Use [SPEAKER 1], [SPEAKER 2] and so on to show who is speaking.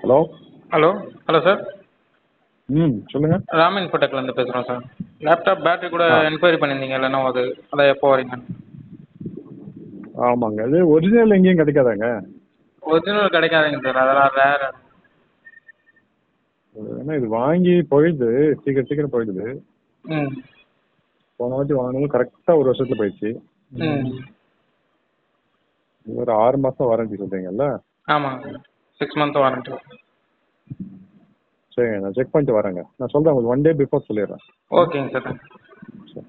[SPEAKER 1] hello
[SPEAKER 2] hello hello sir
[SPEAKER 1] ம் சொல்லுங்கள்
[SPEAKER 2] ராம் இன்ஃபோடெக்லேருந்து பேசுகிறோம் சார் லேப்டாப் பேட்டரி கூட என்கொயரி பண்ணியிருந்தீங்க இல்லைன்னா அது அதான் எப்போ வரீங்க
[SPEAKER 1] ஆமாங்க இது ஒரிஜினல் எங்கேயும் கிடைக்காதாங்க
[SPEAKER 2] ஒரிஜினல் கிடைக்காதுங்க சார் அதெல்லாம் ரேர்
[SPEAKER 1] ஏன்னா இது வாங்கி போயிடுது சீக்கிரம் சீக்கிரம் போயிடுது
[SPEAKER 2] ம்
[SPEAKER 1] போன வாட்டி வாங்கினதும் கரெக்டாக ஒரு வருஷத்தில் போயிடுச்சு
[SPEAKER 2] ம்
[SPEAKER 1] இது ஒரு ஆறு மாதம் வாரண்டி சொல்கிறீங்கல்ல
[SPEAKER 2] ஆமாங்க சார் சிக்ஸ் மந்த் வாரண்டி
[SPEAKER 1] சரிங்க நான் செக் பண்ணிட்டு வரேங்க நான் சொல்கிறேன் உங்களுக்கு ஒன் டே பிஃபோர் சொல்லிடுறேன்
[SPEAKER 2] ஓகேங்க சார்
[SPEAKER 1] சரி